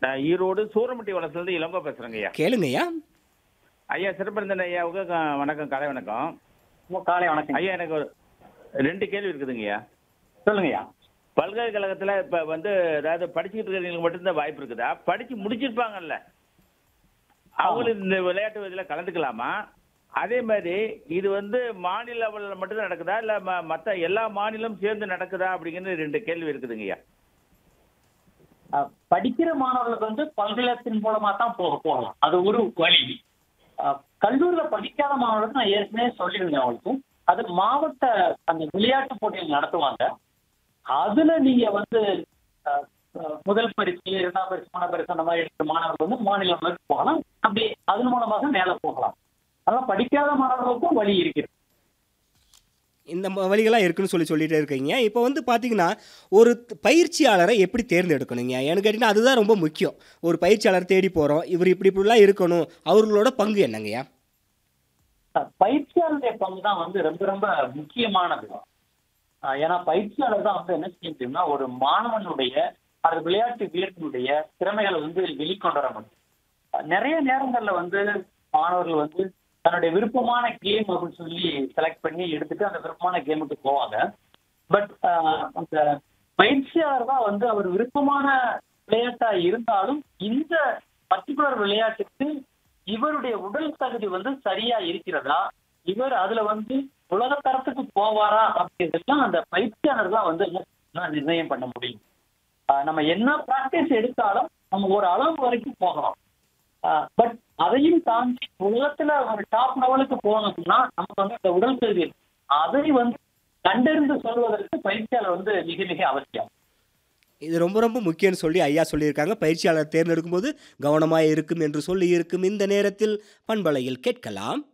நான் ஈரோடு சூரமட்டி வளசுலேருந்து இளங்கோ பேசுறேங்க ஐயா கேளுங்கய்யா ஐயா சிறப்பிருந்தன் ஐயாவுக்கு க- வணக்கம் காலை வணக்கம் உங்க காலை வணக்கம் ஐயா எனக்கு ஒரு ரெண்டு கேள்வி இருக்குதுங்க ஐயா சொல்லுங்கய்யா பல்கலைக்கழகத்தில் இப்போ வந்து அதாவது படிச்சுக்கிட்டு இருக்கிறவங்களுக்கு மட்டும்தான் வாய்ப்பு இருக்குதா படிச்சு முடிச்சிருப்பாங்கல்ல அவங்களும் இந்த விளையாட்டு இதில் கலந்துக்கலாமா அதே மாதிரி இது வந்து மாநில லெவலில் மட்டும்தான் நடக்குதா இல்லை மற்ற எல்லா மாநிலம் சேர்ந்து நடக்குதா அப்படிங்கிறது ரெண்டு கேள்வி இருக்குதுங்க ஐயா அஹ், படிக்கிற மாணவர்களுக்கு வந்து பல்கலைக்கழகத்தின் மூலமா தான் போக போகலாம் அது ஒரு வழி அஹ், கல்லூரியில படிக்காத மாணவர்களுக்கு நான் ஏற்கனவே சொல்லியிருந்தேன் அவங்களுக்கு அது மாவட்ட அந்த விளையாட்டு போட்டிகள் நடத்துவாங்க அதுல நீங்க வந்து அஹ், அஹ், முதல் பரிசு இரண்டாம் பரிசு மூணாம் பரிசு அந்த மாதிரி எடுக்கிற மாணவர்கள் வந்து மாநில அளவுக்கு போகலாம் அப்படி அதன் மூலமாக மேல போகலாம் அதெல்லாம் படிக்காத மாணவர்களுக்கும் வழி இருக்கிறது இந்த ம- வழிகள்லாம் இருக்குன்னு சொல்லி சொல்லிட்டே இருக்கீங்க இப்போ வந்து பார்த்தீங்கன்னா ஒரு த- பயிற்சியாளரை எப்படி தேர்ந்தெடுக்கணுங்க எனக்கு கேட்டிங்கன்னா அதுதான் ரொம்ப முக்கியம் ஒரு பயிற்சியாளர் தேடி போகிறோம் இவர் இப்படி இப்படிலாம் இருக்கணும் அவர்களோட பங்கு என்னங்கய்யா அஹ் பயிற்சியாளருடைய பங்கு தான் வந்து ரொம்ப ரொம்ப முக்கியமானது அஹ் ஏன்னா பயிற்சியாளர் தான் வந்து என்ன செய்ய முடியும்னா ஒரு மாணவனுடைய அல்லது விளையாட்டு வீரர்களுடைய திறமைகளை வந்து வெளிக்கொண்டு வர முடியும் அஹ் நிறைய நேரங்கள்ல வந்து மாணவர்கள் வந்து தன்னுடைய விருப்பமான கேம் அப்படின்னு சொல்லி செலக்ட் பண்ணி எடுத்துட்டு அந்த விருப்பமான கேமுக்கு போவாங்க பட் அந்த பயிற்சியாளர் தான் வந்து அவர் விருப்பமான விளையாட்டா இருந்தாலும் இந்த பர்டிகுலர் விளையாட்டுக்கு இவருடைய உடல் தகுதி வந்து சரியா இருக்கிறதா இவர் அதுல வந்து உலக தரத்துக்கு போவாரா அப்படிங்கிறதெல்லாம் அந்த பயிற்சியாளர் தான் வந்து என்ன நிர்ணயம் பண்ண முடியும் ஆஹ் நம்ம என்ன பிராக்டிஸ் எடுத்தாலும் நம்ம ஒரு அளவு வரைக்கும் போகலாம் பட் அதையும் தாண்டி உலகத்துல ஒரு டாப் லெவலுக்கு போகணும்னா நமக்கு வந்து அந்த உடல் தகுதி இருக்கு. அதை வந்து கண்டறிந்து சொல்வதற்கு பயிற்சியாளர் வந்து மிக மிக அவசியம் இது ரொம்ப ரொம்ப முக்கியம்னு சொல்லி ஐயா சொல்லியிருக்காங்க பயிற்சியாளர் தேர்ந்தெடுக்கும் போது கவனமாக இருக்கும் என்று சொல்லி இருக்கும் இந்த நேரத்தில் பண்பலையில் கேட்கலாம்